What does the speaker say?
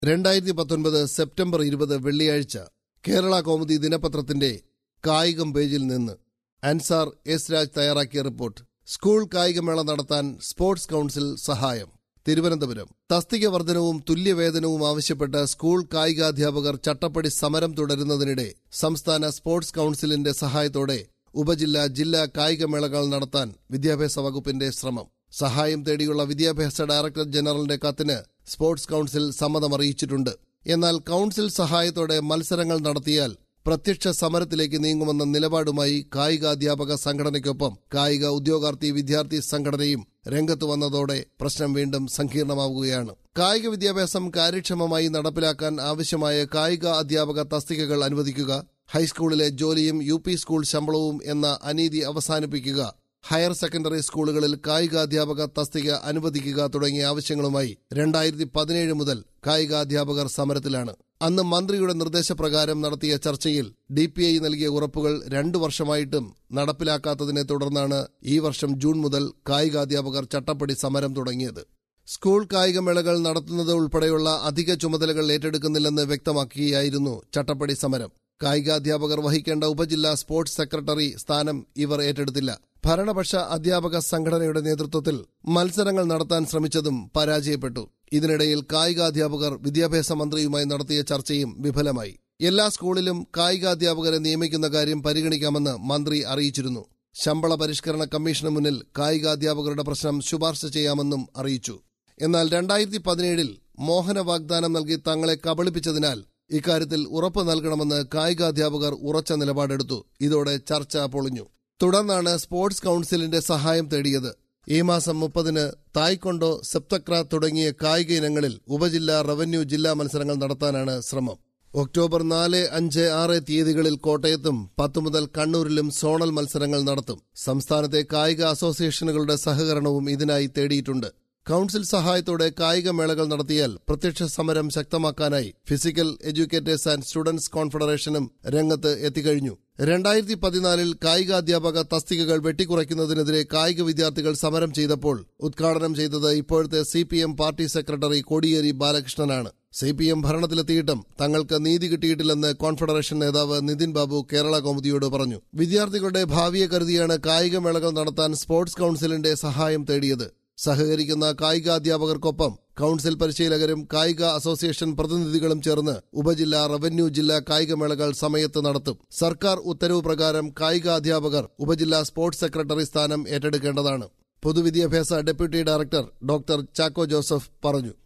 രണ്ടായിരത്തി പത്തൊൻപത് സെപ്റ്റംബർ ഇരുപത് വെള്ളിയാഴ്ച കേരള കൗമുദി ദിനപത്രത്തിന്റെ കായികം പേജിൽ നിന്ന് അൻസാർ എസ് രാജ് തയ്യാറാക്കിയ റിപ്പോർട്ട് സ്കൂൾ കായികമേള നടത്താൻ സ്പോർട്സ് കൌൺസിൽ സഹായം തിരുവനന്തപുരം തസ്തിക വർധനവും തുല്യവേതനവും ആവശ്യപ്പെട്ട് സ്കൂൾ കായികാധ്യാപകർ ചട്ടപ്പടി സമരം തുടരുന്നതിനിടെ സംസ്ഥാന സ്പോർട്സ് കൌൺസിലിന്റെ സഹായത്തോടെ ഉപജില്ല ജില്ലാ കായികമേളകൾ നടത്താൻ വിദ്യാഭ്യാസ വകുപ്പിന്റെ ശ്രമം സഹായം തേടിയുള്ള വിദ്യാഭ്യാസ ഡയറക്ടർ ജനറലിന്റെ കത്തിന് സ്പോർട്സ് കൌൺസിൽ സമ്മതമറിയിച്ചിട്ടുണ്ട് എന്നാൽ കൌൺസിൽ സഹായത്തോടെ മത്സരങ്ങൾ നടത്തിയാൽ പ്രത്യക്ഷ സമരത്തിലേക്ക് നീങ്ങുമെന്ന നിലപാടുമായി കായികാധ്യാപക സംഘടനയ്ക്കൊപ്പം കായിക ഉദ്യോഗാർത്ഥി വിദ്യാർത്ഥി സംഘടനയും രംഗത്ത് വന്നതോടെ പ്രശ്നം വീണ്ടും സങ്കീർണമാവുകയാണ് കായിക വിദ്യാഭ്യാസം കാര്യക്ഷമമായി നടപ്പിലാക്കാൻ ആവശ്യമായ കായിക അധ്യാപക തസ്തികകൾ അനുവദിക്കുക ഹൈസ്കൂളിലെ ജോലിയും യു പി സ്കൂൾ ശമ്പളവും എന്ന അനീതി അവസാനിപ്പിക്കുക ഹയർ സെക്കൻഡറി സ്കൂളുകളിൽ കായികാധ്യാപക തസ്തിക അനുവദിക്കുക തുടങ്ങിയ ആവശ്യങ്ങളുമായി രണ്ടായിരത്തി പതിനേഴ് മുതൽ കായികാധ്യാപകർ സമരത്തിലാണ് അന്ന് മന്ത്രിയുടെ നിർദ്ദേശപ്രകാരം നടത്തിയ ചർച്ചയിൽ ഡി പി ഐ നൽകിയ ഉറപ്പുകൾ രണ്ടു വർഷമായിട്ടും നടപ്പിലാക്കാത്തതിനെ തുടർന്നാണ് ഈ വർഷം ജൂൺ മുതൽ കായികാധ്യാപകർ ചട്ടപ്പടി സമരം തുടങ്ങിയത് സ്കൂൾ കായികമേളകൾ നടത്തുന്നത് ഉൾപ്പെടെയുള്ള അധിക ചുമതലകൾ ഏറ്റെടുക്കുന്നില്ലെന്ന് വ്യക്തമാക്കിയായിരുന്നു ചട്ടപ്പടി സമരം കായികാധ്യാപകർ വഹിക്കേണ്ട ഉപജില്ലാ സ്പോർട്സ് സെക്രട്ടറി സ്ഥാനം ഇവർ ഏറ്റെടുത്തില്ല ഭരണപക്ഷ അധ്യാപക സംഘടനയുടെ നേതൃത്വത്തിൽ മത്സരങ്ങൾ നടത്താൻ ശ്രമിച്ചതും പരാജയപ്പെട്ടു ഇതിനിടയിൽ കായികാധ്യാപകർ വിദ്യാഭ്യാസ മന്ത്രിയുമായി നടത്തിയ ചർച്ചയും വിഫലമായി എല്ലാ സ്കൂളിലും കായികാധ്യാപകരെ നിയമിക്കുന്ന കാര്യം പരിഗണിക്കാമെന്ന് മന്ത്രി അറിയിച്ചിരുന്നു ശമ്പള പരിഷ്കരണ കമ്മീഷന് മുന്നിൽ കായികാധ്യാപകരുടെ പ്രശ്നം ശുപാർശ ചെയ്യാമെന്നും അറിയിച്ചു എന്നാൽ രണ്ടായിരത്തി പതിനേഴിൽ മോഹന വാഗ്ദാനം നൽകി തങ്ങളെ കബളിപ്പിച്ചതിനാൽ ഇക്കാര്യത്തിൽ ഉറപ്പ് നൽകണമെന്ന് കായികാധ്യാപകർ ഉറച്ച നിലപാടെടുത്തു ഇതോടെ ചർച്ച പൊളിഞ്ഞു തുടർന്നാണ് സ്പോർട്സ് കൌൺസിലിന്റെ സഹായം തേടിയത് ഈ മാസം മുപ്പതിന് തായ്ക്കൊണ്ടോ സെപ്തക്ര തുടങ്ങിയ കായിക ഇനങ്ങളിൽ ഉപജില്ലാ റവന്യൂ ജില്ലാ മത്സരങ്ങൾ നടത്താനാണ് ശ്രമം ഒക്ടോബർ നാല് അഞ്ച് ആറ് തീയതികളിൽ കോട്ടയത്തും പത്ത് മുതൽ കണ്ണൂരിലും സോണൽ മത്സരങ്ങൾ നടത്തും സംസ്ഥാനത്തെ കായിക അസോസിയേഷനുകളുടെ സഹകരണവും ഇതിനായി തേടിയിട്ടുണ്ട് കൌൺസിൽ സഹായത്തോടെ കായിക മേളകൾ നടത്തിയാൽ പ്രത്യക്ഷ സമരം ശക്തമാക്കാനായി ഫിസിക്കൽ എഡ്യൂക്കേറ്റേഴ്സ് ആൻഡ് സ്റ്റുഡൻസ് കോൺഫെഡറേഷനും രംഗത്ത് എത്തിക്കഴിഞ്ഞു രണ്ടായിരത്തി പതിനാലിൽ കായികാധ്യാപക തസ്തികകൾ വെട്ടിക്കുറയ്ക്കുന്നതിനെതിരെ കായിക വിദ്യാർത്ഥികൾ സമരം ചെയ്തപ്പോൾ ഉദ്ഘാടനം ചെയ്തത് ഇപ്പോഴത്തെ C P M party secretary Kodiyeri ബാലകൃഷ്ണനാണ് സി പി എം ഭരണത്തിലെത്തിയിട്ടും തങ്ങൾക്ക് നീതി കിട്ടിയിട്ടില്ലെന്ന് കോൺഫെഡറേഷൻ നേതാവ് നിതിൻ ബാബു കേരള കൗമുദിയോട് പറഞ്ഞു വിദ്യാർത്ഥികളുടെ ഭാവിയെ കരുതിയാണ് കായികമേളകൾ നടത്താൻ സ്പോർട്സ് കൌൺസിലിന്റെ സഹായം തേടിയത് സഹകരിക്കുന്ന കായികാധ്യാപകർക്കൊപ്പം കൌൺസിൽ പരിശീലകരും കായിക അസോസിയേഷൻ പ്രതിനിധികളും ചേർന്ന് ഉപജില്ലാ റവന്യൂ ജില്ലാ കായികമേളകൾ സമയത്ത് നടത്തും സർക്കാർ ഉത്തരവ് പ്രകാരം കായികാധ്യാപകർ ഉപജില്ലാ സ്പോർട്സ് സെക്രട്ടറി സ്ഥാനം ഏറ്റെടുക്കേണ്ടതാണ് പൊതുവിദ്യാഭ്യാസ deputy director doctor Chacko Joseph പറഞ്ഞു